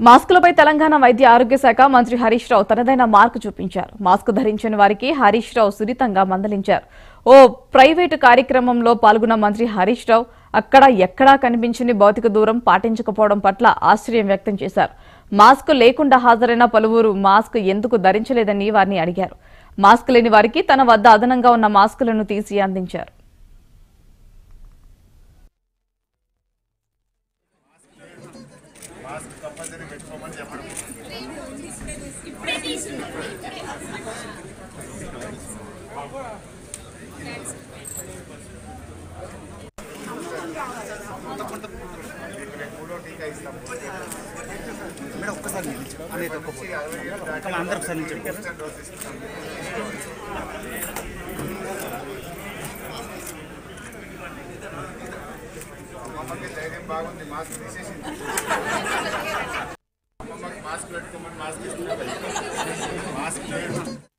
మాస్కులపై తెలంగాణ వైద్య ఆరోగ్య శాఖ మంత్రి హరీష్ రావు తనదైన మార్కు చూపించారు మాస్క్ ధరించని వారికి హరీష్ రావు సున్నితంగా మందలించారు ఓ ప్రైవేటు కార్యక్రమంలో పాల్గొన్న మంత్రి హరీష్ రావు అక్కడ ఎక్కడా కనిపించని భౌతిక దూరం పాటించకపోవడం పట్ల ఆశ్చర్యం వ్యక్తం చేశారు మాస్క్ లేకుండా హాజరైన పలువురు మాస్క్ ఎందుకు ధరించలేదని వారిని అడిగారు మాస్క్ లేని వారికి తన వద్ద అదనంగా ఉన్న మాస్కులను తీసి అందించారు మేడం ఒక్కసారి నిలిచి అనేది ఒక్క అందరూ ఒకసారి నిలిచి అమ్మమ్మకి ధైర్యం బాగుంది మాస్క్ తీసేసింది అమ్మమ్మకి మాస్క్ పెట్టుకోమని మాస్క్ ఇస్తున్నా మాస్క్ లేదు